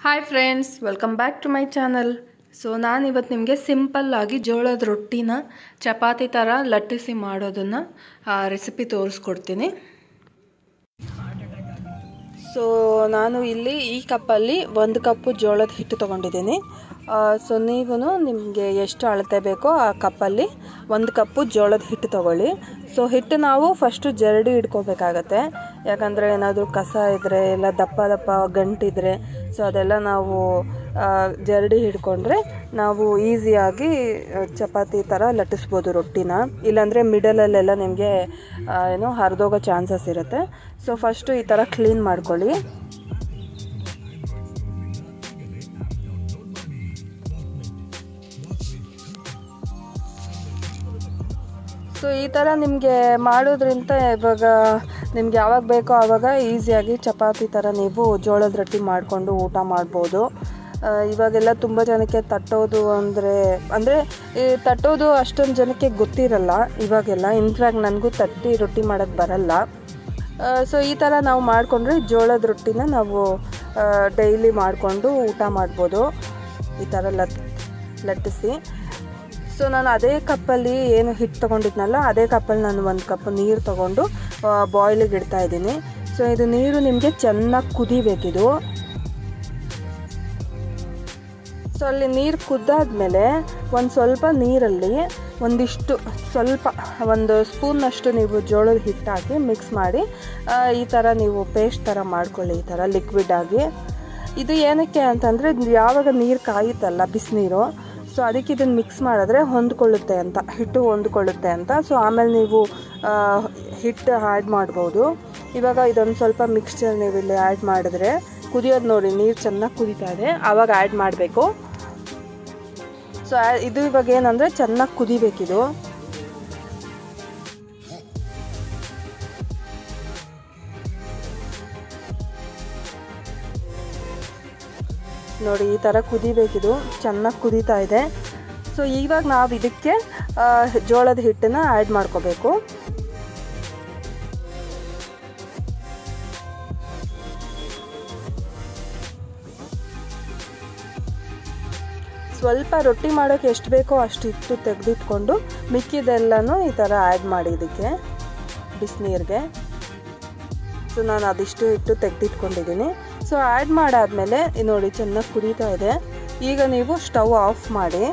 hi friends welcome back to my channel so ನಾನು ಇವತ್ತು ನಿಮಗೆ ಸಿಂಪಲ್ಲಾಗಿ ಜೋಳದ ರೊಟ್ಟಿನ ಚಪಾತಿ ಥರ ಲಟ್ಟಿಸಿ ಮಾಡೋದನ್ನು ರೆಸಿಪಿ ತೋರಿಸ್ಕೊಡ್ತೀನಿ ಸೊ ನಾನು ಇಲ್ಲಿ ಈ ಕಪ್ಪಲ್ಲಿ ಒಂದು ಕಪ್ಪು ಜೋಳದ ಹಿಟ್ಟು ತೊಗೊಂಡಿದ್ದೀನಿ ಸೊ ನೀವು ನಿಮಗೆ ಎಷ್ಟು ಅಳತೆ ಬೇಕೋ ಆ ಕಪ್ಪಲ್ಲಿ ಒಂದು ಕಪ್ಪು ಜೋಳದ ಹಿಟ್ಟು ತೊಗೊಳ್ಳಿ ಸೊ ಹಿಟ್ಟು ನಾವು ಫಸ್ಟು ಜರಡಿ ಇಟ್ಕೋಬೇಕಾಗತ್ತೆ ಯಾಕಂದರೆ ಏನಾದರೂ ಕಸ ಇದ್ದರೆ ಇಲ್ಲ ದಪ್ಪ ದಪ್ಪ ಗಂಟಿದ್ರೆ ಸೊ ಅದೆಲ್ಲ ನಾವು ಜರಡಿ ಹಿಡ್ಕೊಂಡ್ರೆ ನಾವು ಈಸಿಯಾಗಿ ಚಪಾತಿ ಥರ ಲಟ್ಟಿಸ್ಬೋದು ರೊಟ್ಟಿನ ಇಲ್ಲಾಂದರೆ ಮಿಡಲಲ್ಲೆಲ್ಲ ನಿಮಗೆ ಏನೋ ಹರಿದೋಗೋ ಚಾನ್ಸಸ್ ಇರುತ್ತೆ ಸೊ ಫಸ್ಟು ಈ ಥರ ಕ್ಲೀನ್ ಮಾಡ್ಕೊಳ್ಳಿ ಸೊ ಈ ಥರ ನಿಮಗೆ ಮಾಡೋದ್ರಿಂದ ಇವಾಗ ನಿಮ್ಗೆ ಯಾವಾಗ ಬೇಕೋ ಆವಾಗ ಈಸಿಯಾಗಿ ಚಪಾತಿ ಥರ ನೀವು ಜೋಳದ ರೊಟ್ಟಿ ಮಾಡಿಕೊಂಡು ಊಟ ಮಾಡ್ಬೋದು ಇವಾಗೆಲ್ಲ ತುಂಬ ಜನಕ್ಕೆ ತಟ್ಟೋದು ಅಂದರೆ ಅಂದರೆ ಈ ತಟ್ಟೋದು ಅಷ್ಟೊಂದು ಜನಕ್ಕೆ ಗೊತ್ತಿರಲ್ಲ ಇವಾಗೆಲ್ಲ ಇನ್ಫ್ಯಾಕ್ಟ್ ನನಗೂ ತಟ್ಟಿ ರೊಟ್ಟಿ ಮಾಡೋಕ್ಕೆ ಬರಲ್ಲ ಸೊ ಈ ಥರ ನಾವು ಮಾಡಿಕೊಂಡ್ರೆ ಜೋಳದ ರೊಟ್ಟಿನ ನಾವು ಡೈಲಿ ಮಾಡಿಕೊಂಡು ಊಟ ಮಾಡ್ಬೋದು ಈ ಥರ ಲಟ್ ಲಟ್ಟಿಸಿ ಸೊ ನಾನು ಅದೇ ಕಪ್ಪಲ್ಲಿ ಏನು ಹಿಟ್ಟು ತೊಗೊಂಡಿದ್ನಲ್ಲ ಅದೇ ಕಪ್ಪಲ್ಲಿ ನಾನು ಒಂದು ಕಪ್ ನೀರು ತೊಗೊಂಡು ಬಾಯ್ಲಿಗೆ ಇಡ್ತಾ ಇದ್ದೀನಿ ಸೊ ಇದು ನೀರು ನಿಮಗೆ ಚೆನ್ನಾಗಿ ಕುದಿಬೇಕಿದು ಸೊ ಅಲ್ಲಿ ನೀರು ಕುದ್ದಾದ್ಮೇಲೆ ಒಂದು ಸ್ವಲ್ಪ ನೀರಲ್ಲಿ ಒಂದಿಷ್ಟು ಸ್ವಲ್ಪ ಒಂದು ಸ್ಪೂನ್ನಷ್ಟು ನೀವು ಜೋಳದ ಹಿಟ್ಟು ಹಾಕಿ ಮಿಕ್ಸ್ ಮಾಡಿ ಈ ಥರ ನೀವು ಪೇಸ್ಟ್ ಥರ ಮಾಡ್ಕೊಳ್ಳಿ ಈ ಥರ ಲಿಕ್ವಿಡ್ ಆಗಿ ಇದು ಏನಕ್ಕೆ ಅಂತಂದರೆ ಯಾವಾಗ ನೀರು ಕಾಯುತ್ತಲ್ಲ ಬಿಸಿನೀರು ಸೊ ಅದಕ್ಕೆ ಇದನ್ನು ಮಿಕ್ಸ್ ಮಾಡಿದ್ರೆ ಹೊಂದ್ಕೊಳ್ಳುತ್ತೆ ಅಂತ ಹಿಟ್ಟು ಹೊಂದ್ಕೊಳ್ಳುತ್ತೆ ಅಂತ ಸೊ ಆಮೇಲೆ ನೀವು ಹಿಟ್ಟು ಆ್ಯಡ್ ಮಾಡ್ಬೋದು ಇವಾಗ ಇದೊಂದು ಸ್ವಲ್ಪ ಮಿಕ್ಸ್ಚರ್ ನೀವು ಇಲ್ಲಿ ಆ್ಯಡ್ ಮಾಡಿದ್ರೆ ಕುದಿಯೋದು ನೋಡಿ ನೀರು ಚೆನ್ನಾಗಿ ಕುದೀತಾ ಇದೆ ಆವಾಗ ಆ್ಯಡ್ ಮಾಡಬೇಕು ಸೊ ಇದು ಇವಾಗ ಏನಂದರೆ ಚೆನ್ನಾಗಿ ಕುದಿಬೇಕಿದು ನೋಡಿ ಈ ಥರ ಕುದಿಬೇಕಿದು ಚೆನ್ನಾಗಿ ಕುದೀತಾ ಇದೆ ಸೊ ಇವಾಗ ನಾವು ಇದಕ್ಕೆ ಜೋಳದ ಹಿಟ್ಟನ್ನು ಆ್ಯಡ್ ಮಾಡ್ಕೋಬೇಕು ಸ್ವಲ್ಪ ರೊಟ್ಟಿ ಮಾಡೋಕ್ಕೆ ಎಷ್ಟು ಬೇಕೋ ಅಷ್ಟು ಹಿಟ್ಟು ತೆಗೆದಿಟ್ಕೊಂಡು ಮಿಕ್ಕಿದೆಲ್ಲನೂ ಈ ಥರ ಆ್ಯಡ್ ಮಾಡಿ ಇದಕ್ಕೆ ಬಿಸಿನೀರಿಗೆ ಸೊ ನಾನು ಅದಿಷ್ಟು ಹಿಟ್ಟು ತೆಗೆದಿಟ್ಕೊಂಡಿದ್ದೀನಿ ಸೊ ಆ್ಯಡ್ ಮಾಡಾದಮೇಲೆ ನೋಡಿ ಚೆನ್ನಾಗಿ ಕುದೀತಾ ಇದೆ ಈಗ ನೀವು ಸ್ಟವ್ ಆಫ್ ಮಾಡಿ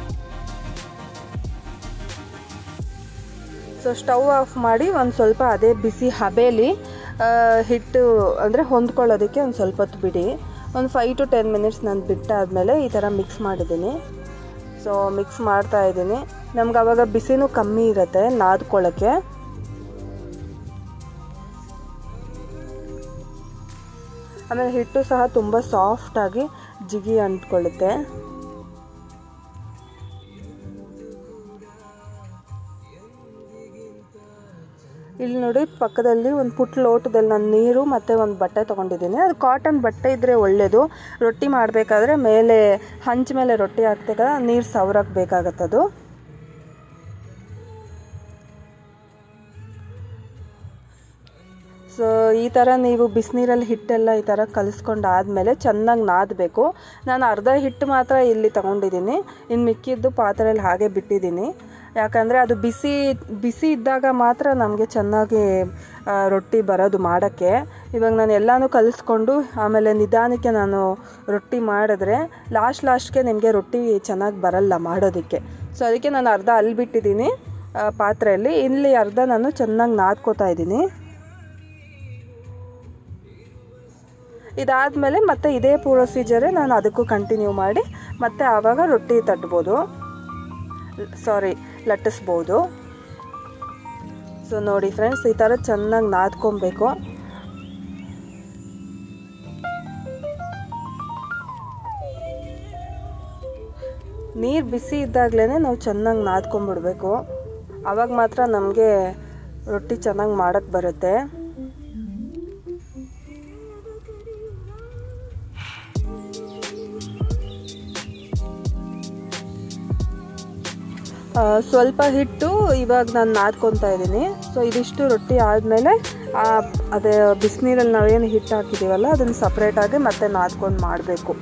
ಸೊ ಸ್ಟವ್ ಆಫ್ ಮಾಡಿ ಒಂದು ಸ್ವಲ್ಪ ಅದೇ ಬಿಸಿ ಹಬೇಲಿ ಹಿಟ್ಟು ಅಂದರೆ ಹೊಂದ್ಕೊಳ್ಳೋದಕ್ಕೆ ಒಂದು ಸ್ವಲ್ಪ ಹೊತ್ತು ಬಿಡಿ ಒಂದು ಫೈವ್ ಟು ಟೆನ್ ಮಿನಿಟ್ಸ್ ನಾನು ಬಿಟ್ಟಾದಮೇಲೆ ಈ ಥರ ಮಿಕ್ಸ್ ಮಾಡಿದ್ದೀನಿ ಸೊ ಮಿಕ್ಸ್ ಮಾಡ್ತಾ ಇದ್ದೀನಿ ನಮ್ಗೆ ಅವಾಗ ಬಿಸಿನೂ ಕಮ್ಮಿ ಇರುತ್ತೆ ನಾದ್ಕೊಳ್ಳೋಕ್ಕೆ ಆಮೇಲೆ ಹಿಟ್ಟು ಸಹ ತುಂಬ ಸಾಫ್ಟಾಗಿ ಜಿಗಿ ಅಂಟ್ಕೊಳ್ಳುತ್ತೆ ಇಲ್ಲಿ ನೋಡಿ ಪಕ್ಕದಲ್ಲಿ ಒಂದು ಪುಟ್ಟ ಲೋಟದಲ್ಲಿ ನಾನು ನೀರು ಮತ್ತು ಒಂದು ಬಟ್ಟೆ ತೊಗೊಂಡಿದ್ದೀನಿ ಅದು ಕಾಟನ್ ಬಟ್ಟೆ ಇದ್ದರೆ ಒಳ್ಳೆಯದು ರೊಟ್ಟಿ ಮಾಡಬೇಕಾದ್ರೆ ಮೇಲೆ ಹಂಚ ಮೇಲೆ ರೊಟ್ಟಿ ಹಾಕ್ದಾಗ ನೀರು ಸವ್ರಕ್ಕೆ ಬೇಕಾಗತ್ತದು ಸೊ ಈ ಥರ ನೀವು ಬಿಸಿನೀರಲ್ಲಿ ಹಿಟ್ಟೆಲ್ಲ ಈ ಥರ ಕಲಿಸ್ಕೊಂಡು ಆದಮೇಲೆ ಚೆನ್ನಾಗಿ ನಾದಬೇಕು ನಾನು ಅರ್ಧ ಹಿಟ್ಟು ಮಾತ್ರ ಇಲ್ಲಿ ತೊಗೊಂಡಿದ್ದೀನಿ ಇನ್ನು ಮಿಕ್ಕಿದ್ದು ಪಾತ್ರೆಯಲ್ಲಿ ಹಾಗೆ ಬಿಟ್ಟಿದ್ದೀನಿ ಯಾಕಂದರೆ ಅದು ಬಿಸಿ ಬಿಸಿ ಇದ್ದಾಗ ಮಾತ್ರ ನಮಗೆ ಚೆನ್ನಾಗಿ ರೊಟ್ಟಿ ಬರೋದು ಮಾಡೋಕ್ಕೆ ಇವಾಗ ನಾನು ಎಲ್ಲನೂ ಕಲಿಸ್ಕೊಂಡು ಆಮೇಲೆ ನಿಧಾನಕ್ಕೆ ನಾನು ರೊಟ್ಟಿ ಮಾಡಿದ್ರೆ ಲಾಸ್ಟ್ ಲಾಸ್ಟ್ಗೆ ನಿಮಗೆ ರೊಟ್ಟಿ ಚೆನ್ನಾಗಿ ಬರಲ್ಲ ಮಾಡೋದಕ್ಕೆ ಸೊ ಅದಕ್ಕೆ ನಾನು ಅರ್ಧ ಅಲ್ಲಿ ಬಿಟ್ಟಿದ್ದೀನಿ ಪಾತ್ರೆಯಲ್ಲಿ ಇಲ್ಲಿ ಅರ್ಧ ನಾನು ಚೆನ್ನಾಗಿ ನಾದ್ಕೋತಾ ಇದ್ದೀನಿ ಇದಾದಮೇಲೆ ಮತ್ತೆ ಇದೇ ಪ್ರೊಸೀಜರೇ ನಾನು ಅದಕ್ಕೂ ಕಂಟಿನ್ಯೂ ಮಾಡಿ ಮತ್ತೆ ಆವಾಗ ರೊಟ್ಟಿ ತಟ್ಬೋದು ಸಾರಿ ಲಟ್ಟಿಸ್ಬೋದು ಸೊ ನೋಡಿ ಫ್ರೆಂಡ್ಸ್ ಈ ಥರ ಚೆನ್ನಾಗಿ ನಾದ್ಕೊಬೇಕು ನೀರು ಬಿಸಿ ಇದ್ದಾಗಲೇ ನಾವು ಚೆನ್ನಾಗಿ ನಾದ್ಕೊಂಬಿಡ್ಬೇಕು ಆವಾಗ ಮಾತ್ರ ನಮಗೆ ರೊಟ್ಟಿ ಚೆನ್ನಾಗಿ ಮಾಡೋಕ್ಕೆ ಬರುತ್ತೆ ಸ್ವಲ್ಪ ಹಿಟ್ಟು ಇವಾಗ ನಾನು ನಾದ್ಕೊತಾ ಇದ್ದೀನಿ ಸೊ ಇದಿಷ್ಟು ರೊಟ್ಟಿ ಆದಮೇಲೆ ಅದೇ ಬಿಸಿನೀರಲ್ಲಿ ನಾವೇನು ಹಿಟ್ಟು ಹಾಕಿದ್ದೀವಲ್ಲ ಅದನ್ನು ಸಪ್ರೇಟಾಗಿ ಮತ್ತೆ ನಾದ್ಕೊಂಡು ಮಾಡಬೇಕು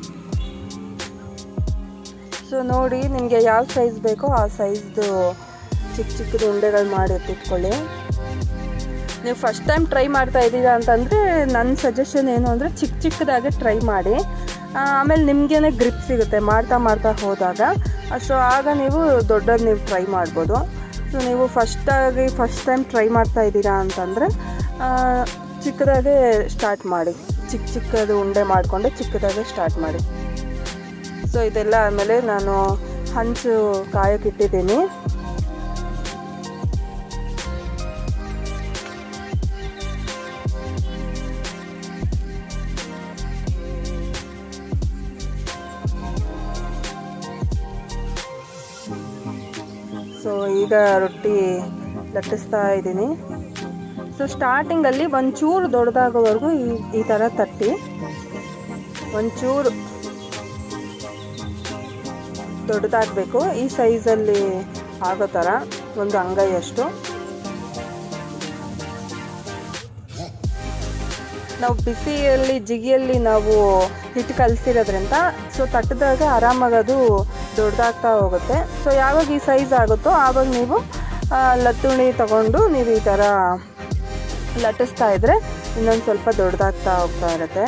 ಸೊ ನೋಡಿ ನಿಮಗೆ ಯಾವ ಸೈಜ್ ಬೇಕೋ ಆ ಸೈಜ್ದು ಚಿಕ್ಕ ಚಿಕ್ಕದು ಉಂಡೆಗಳು ಮಾಡಿ ಎತ್ತಿಟ್ಕೊಳ್ಳಿ ನೀವು ಫಸ್ಟ್ ಟೈಮ್ ಟ್ರೈ ಮಾಡ್ತಾ ಇದ್ದೀರಾ ಅಂತಂದರೆ ನನ್ನ ಸಜೆಷನ್ ಏನು ಅಂದರೆ ಚಿಕ್ಕ ಚಿಕ್ಕದಾಗೆ ಟ್ರೈ ಮಾಡಿ ಆ, ಆಮೇಲೆ ನಿಮಗೇನೆ ಗ್ರಿಪ್ ಸಿಗುತ್ತೆ ಮಾಡ್ತಾ ಮಾಡ್ತಾ ಹೋದಾಗ ಸೊ ಆಗ ನೀವು ದೊಡ್ಡದು ನೀವು ಟ್ರೈ ಮಾಡ್ಬೋದು ಸೊ ನೀವು ಫಸ್ಟಾಗಿ ಫಸ್ಟ್ ಟೈಮ್ ಟ್ರೈ ಮಾಡ್ತಾ ಇದ್ದೀರಾ ಅಂತಂದರೆ ಚಿಕ್ಕದಾಗೆ ಸ್ಟಾರ್ಟ್ ಮಾಡಿ ಚಿಕ್ಕ ಚಿಕ್ಕದು ಉಂಡೆ ಮಾಡಿಕೊಂಡೆ ಚಿಕ್ಕದಾಗೆ ಸ್ಟಾರ್ಟ್ ಮಾಡಿ ಸೊ ಇದೆಲ್ಲ ಆದಮೇಲೆ ನಾನು ಹಂಚು ಕಾಯಕ್ಕಿಟ್ಟಿದ್ದೀನಿ ಸೊ ಈಗ ರೊಟ್ಟಿ ಲಟ್ಟಿಸ್ತಾ ಇದ್ದೀನಿ ಸೊ ಸ್ಟಾರ್ಟಿಂಗಲ್ಲಿ ಒಂಚೂರು ದೊಡ್ಡದಾಗೋವರೆಗೂ ಈ ಈ ಥರ ತಟ್ಟಿ ಒಂಚೂರು ದೊಡ್ಡದಾಗಬೇಕು ಈ ಸೈಜಲ್ಲಿ ಆಗೋ ಥರ ಒಂದು ಅಂಗೈಯಷ್ಟು ನಾವು ಬಿಸಿಯಲ್ಲಿ ಜಿಗಿಯಲ್ಲಿ ನಾವು ಹಿಟ್ಟು ಕಲಿಸಿರೋದ್ರಿಂದ ಸೊ ತಟ್ಟದಾಗ ಆರಾಮಾಗಿ ಅದು ದೊಡ್ಡದಾಗ್ತಾ ಹೋಗುತ್ತೆ ಸೊ ಯಾವಾಗ ಈ ಸೈಜ್ ಆಗುತ್ತೋ ಆವಾಗ ನೀವು ಆ, ಲತ್ತುಣಿ ತಗೊಂಡು ನೀವು ಈ ಥರ ಲಟ್ಟಿಸ್ತಾ ಇದ್ರೆ ಇನ್ನೊಂದು ಸ್ವಲ್ಪ ದೊಡ್ಡದಾಗ್ತಾ ಹೋಗ್ತಾ ಇರುತ್ತೆ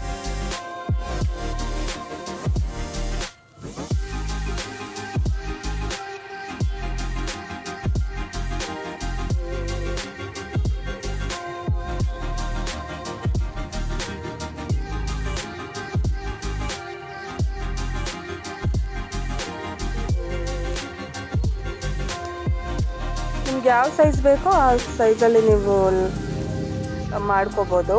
ನಿಮ್ಗೆ ಯಾವ ಸೈಜ್ ಬೇಕೋ ಆ ಸೈಜಲ್ಲಿ ನೀವು ಲ್- ಮಾಡ್ಕೋಬೋದು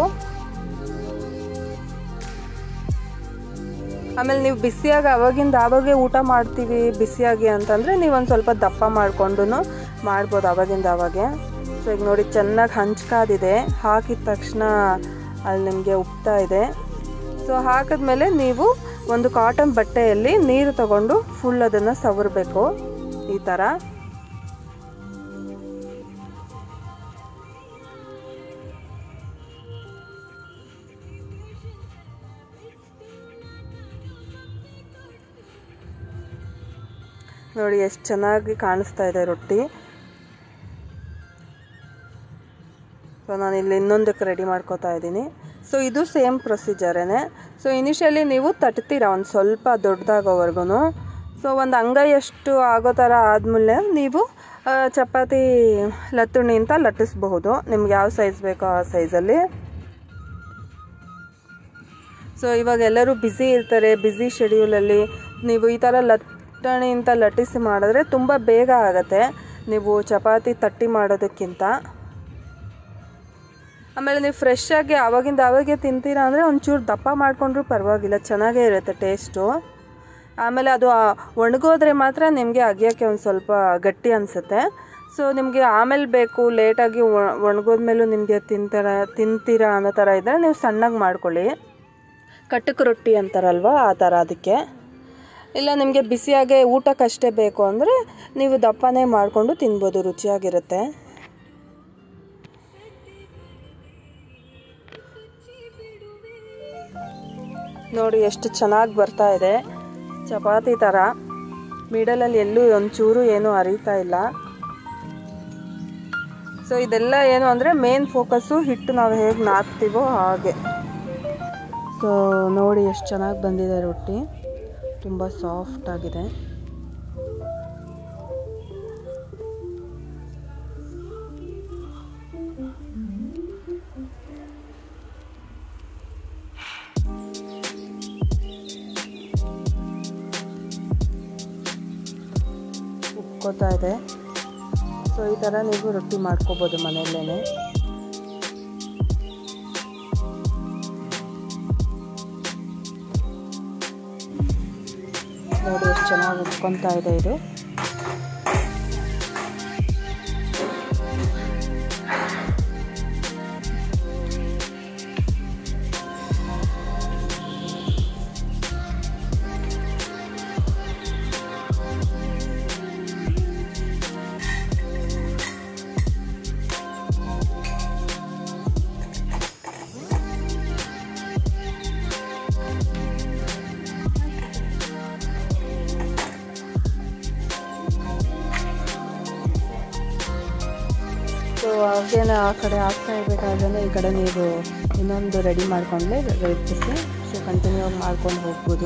ಆಮೇಲೆ ನೀವು ಬಿಸಿಯಾಗಿ ಅವಾಗಿಂದ ಆವಾಗೇ ಊಟ ಮಾಡ್ತೀವಿ ಬಿಸಿಯಾಗಿ ಅಂತಂದರೆ ನೀವು ಒಂದು ಸ್ವಲ್ಪ ದಪ್ಪ ಮಾಡಿಕೊಂಡು ಮಾಡ್ಬೋದು ಅವಾಗಿಂದ ಅವಾಗೆ ಸೊ ಈಗ ನೋಡಿ ಚೆನ್ನಾಗಿ ಹಂಚ್ಕಾದಿದೆ ಹಾಕಿದ ತಕ್ಷಣ ಅಲ್ಲಿ ನಿಮಗೆ ಉಪ್ತಾ ಇದೆ ಸೊ ಹಾಕಿದ್ಮೇಲೆ ನೀವು ಒಂದು ಕಾಟನ್ ಬಟ್ಟೆಯಲ್ಲಿ ನೀರು ತಗೊಂಡು ಫುಲ್ ಅದನ್ನು ಸವರಬೇಕು ಈ ಥರ ನೋಡಿ ಎಷ್ಟು ಚೆನ್ನಾಗಿ ಕಾಣಿಸ್ತಾ ಇದೆ ರೊಟ್ಟಿ ಸೊ ನಾನು ಇಲ್ಲಿ ಇನ್ನೊಂದಕ್ಕೆ ರೆಡಿ ಮಾಡ್ಕೋತಾ ಇದ್ದೀನಿ ಸೊ ಇದು ಸೇಮ್ ಪ್ರೊಸೀಜರೇನೆ ಸೊ ಇನಿಷಿಯಲಿ ನೀವು ತಟ್ತೀರಾ ಒಂದು ಸ್ವಲ್ಪ ದೊಡ್ಡದಾಗೋವರೆಗೂ ಸೊ ಒಂದು ಅಂಗೈಯಷ್ಟು ಆಗೋ ಥರ ಆದಮೇಲೆ ನೀವು ಆ, ಚಪಾತಿ ಲತ್ತುಣಿ ಅಂತ ಲಟ್ಟಿಸ್ಬಹುದು ನಿಮ್ಗೆ ಯಾವ ಸೈಜ್ ಬೇಕೋ ಆ ಸೈಜಲ್ಲಿ ಸೊ ಇವಾಗ ಎಲ್ಲರೂ ಬ್ಯುಸಿ ಇರ್ತಾರೆ ಬ್ಯುಸಿ ಶೆಡ್ಯೂಲಲ್ಲಿ ನೀವು ಈ ಥರ ಲಟ್ಟಣಿ ಅಂತ ಲಟ್ಟಿಸಿ ಮಾಡಿದ್ರೆ ತುಂಬ ಬೇಗ ಆಗುತ್ತೆ ನೀವು ಚಪಾತಿ ತಟ್ಟಿ ಮಾಡೋದಕ್ಕಿಂತ ಆಮೇಲೆ ನೀವು ಫ್ರೆಶ್ ಆಗಿ ಆವಾಗಿಂದ ಆವಾಗೆ ತಿಂತೀರಾ ಅಂದರೆ ಒಂಚೂರು ದಪ್ಪ ಮಾಡಿಕೊಂಡ್ರೂ ಪರವಾಗಿಲ್ಲ ಚೆನ್ನಾಗೇ ಇರುತ್ತೆ ಟೇಸ್ಟು ಆಮೇಲೆ ಅದು ಆ ಒಣಗೋದ್ರೆ ಮಾತ್ರ ನಿಮಗೆ ಅಗಿಯೋಕ್ಕೆ ಒಂದು ಸ್ವಲ್ಪ ಗಟ್ಟಿ ಅನಿಸುತ್ತೆ ಸೊ ನಿಮಗೆ ಆಮೇಲೆ ಬೇಕು ಲೇಟಾಗಿ ಒಣಗೋದ್ಮೇಲೂ ನಿಮಗೆ ತಿಂತಾರ ತಿಂತೀರಾ ಅನ್ನೋ ಥರ ಇದ್ದರೆ ನೀವು ಸಣ್ಣಗೆ ಮಾಡ್ಕೊಳ್ಳಿ ಕಟ್ಟಕ್ಕೆ ರೊಟ್ಟಿ ಅಂತಾರಲ್ವ ಆ ಥರ ಅದಕ್ಕೆ ಇಲ್ಲ ನಿಮಗೆ ಬಿಸಿಯಾಗೆ ಊಟಕ್ಕಷ್ಟೇ ಬೇಕು ಅಂದರೆ ನೀವು ದಪ್ಪನೇ ಮಾಡಿಕೊಂಡು ತಿನ್ಬೋದು ರುಚಿಯಾಗಿರುತ್ತೆ ನೋಡಿ ಎಷ್ಟು ಚೆನ್ನಾಗಿ ಬರ್ತಾ ಇದೆ ಚಪಾತಿ ಥರ ಮಿಡಲಲ್ಲಿ ಎಲ್ಲೂ ಒಂಚೂರು ಏನೂ ಅರಿತಾ ಇಲ್ಲ ಸೊ ಇದೆಲ್ಲ ಏನು ಅಂದರೆ ಮೇನ್ ಫೋಕಸ್ಸು ಹಿಟ್ಟು ನಾವು ಹೇಗೆ ನಾದ್ತೀವೋ ಹಾಗೆ ಸೊ ನೋಡಿ ಎಷ್ಟು ಚೆನ್ನಾಗಿ ಬಂದಿದೆ ರೊಟ್ಟಿ ತುಂಬ ಸಾಫ್ಟ್ ಆಗಿದೆ ಉಕ್ಕೋತಾ ಇದೆ ಸೊ ಈ ಥರ ನೀವು ರೊಟ್ಟಿ ಮಾಡ್ಕೋಬೋದು ಮನೆಯಲ್ಲೇ ನೋಡಿ ಎಷ್ಟು ಚೆನ್ನಾಗಿ ಉಟ್ಕೊತಾ ಇದೆ ಇದು ಅವಾಗೇನು ಆ ಕಡೆ ಆಗ್ತಾ ಇರಬೇಕಾದ್ರೆ ಈ ಕಡೆ ನೀವು ಇನ್ನೊಂದು ರೆಡಿ ಮಾಡ್ಕೊಂಡ್ರೆ ರೆಸಿಪಿ ಸೊ ಕಂಟಿನ್ಯೂ ಆಗಿ ಮಾಡ್ಕೊಂಡು ಹೋಗ್ಬೋದು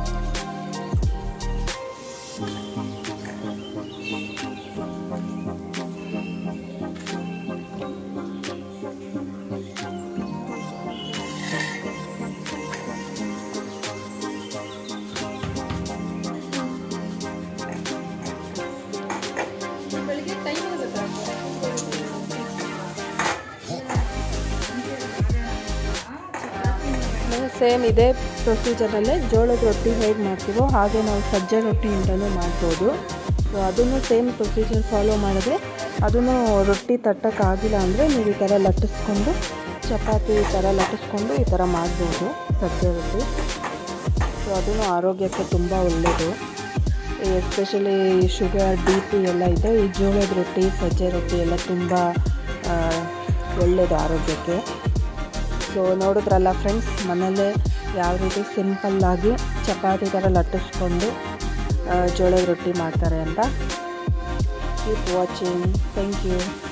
ಸೇಮ್ ಇದೇ ಪ್ರೊಸೀಜರಲ್ಲೇ ಜೋಳದ ರೊಟ್ಟಿ ಹೇಗೆ ಮಾಡ್ತೀವೋ ಹಾಗೆ ನಾವು ಸಜ್ಜೆ ರೊಟ್ಟಿಯಿಂದಲೂ ಮಾಡ್ಬೋದು ಸೊ ಅದನ್ನು ಸೇಮ್ ಪ್ರೊಸೀಜರ್ ಫಾಲೋ ಮಾಡಿದ್ರೆ ಅದನ್ನು ರೊಟ್ಟಿ ತಟ್ಟಕ್ಕಾಗಿಲ್ಲ ಅಂದರೆ ನೀವು ಈ ಥರ ಲಟ್ಟಿಸ್ಕೊಂಡು ಚಪಾತಿ ಈ ಥರ ಲಟ್ಟಿಸ್ಕೊಂಡು ಈ ಥರ ಮಾಡ್ಬೋದು ಸಜ್ಜೆ ರೊಟ್ಟಿ ಸೊ ಅದನ್ನು ಆರೋಗ್ಯಕ್ಕೆ ತುಂಬ ಒಳ್ಳೆಯದು ಎಸ್ಪೆಷಲಿ ಶುಗರ್ ಬಿ ಪಿ ಎಲ್ಲ ಇದೆ ಈ ಜೋಳದ ರೊಟ್ಟಿ ಸಜ್ಜೆ ರೊಟ್ಟಿ ಎಲ್ಲ ತುಂಬ ಆ, ಒಳ್ಳೆಯದು ಆರೋಗ್ಯಕ್ಕೆ ಸೊ ನೋಡಿದ್ರಲ್ಲ ಫ್ರೆಂಡ್ಸ್ ಮನೆಯಲ್ಲೇ ಯಾವ ರೀತಿ ಸಿಂಪಲ್ಲಾಗಿ ಚಪಾತಿ ಥರ ಲಟ್ಟಿಸ್ಕೊಂಡು ಆ, ಜೋಳದ ರೊಟ್ಟಿ ಮಾಡ್ತಾರೆ ಅಂತ ಕೀಪ್ ವಾಚಿಂಗ್ ಥ್ಯಾಂಕ್ ಯು